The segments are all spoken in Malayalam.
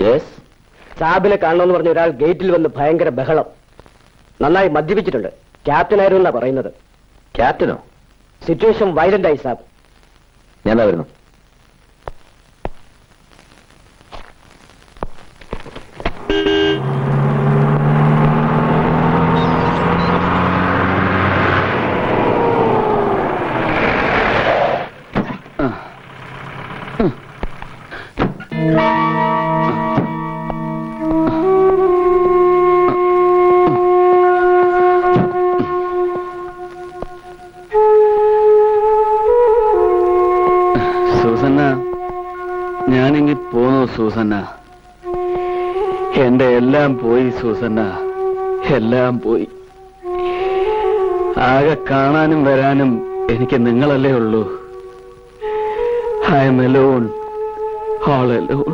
യെസ് സാബിനെ കാണണമെന്ന് പറഞ്ഞ ഒരാൾ ഗേറ്റിൽ വന്ന് ഭയങ്കര ബഹളം നന്നായി മദ്യപിച്ചിട്ടുണ്ട് ക്യാപ്റ്റനായിരുന്നു എന്നാ പറയുന്നത് ക്യാപ്റ്റനോ സിറ്റുവേഷൻ വയലന്റ് ആയി സാബ് ഞാൻ ദാ വരുന്നു സൂസന്ന ഞാനിങ്ങി പോന്നു സൂസന്ന എന്റെ എല്ലാം പോയി സൂസന്ന എല്ലാം പോയി ആകെ കാണാനും വരാനും എനിക്ക് നിങ്ങളല്ലേ ഉള്ളൂ I am alone all alone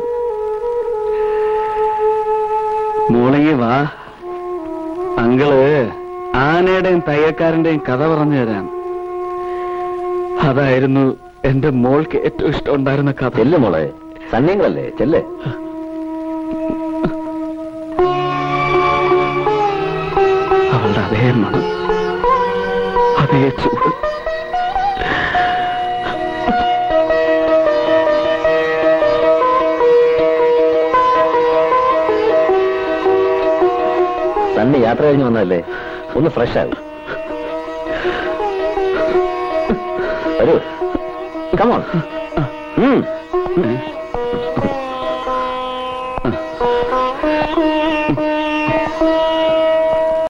മോളിങ്ങി വാ അങ്കിള് ആനയുടെയും തയ്യക്കാരന്റെയും കഥ പറഞ്ഞു തരാം അതായിരുന്നു എന്റെ മോൾക്ക് ഏറ്റവും ഇഷ്ടം ഉണ്ടായിരുന്ന കഥ ചെല്ല് മോളെ സന്യങ്ങളല്ലേ ചെല്ല് അവളുടെ അതേ മണം അതേ ചൂട് സണ്ണി യാത്ര കഴിഞ്ഞ് വന്നതല്ലേ ഒന്ന് ഫ്രഷ് ആകും വരൂ കമോൺ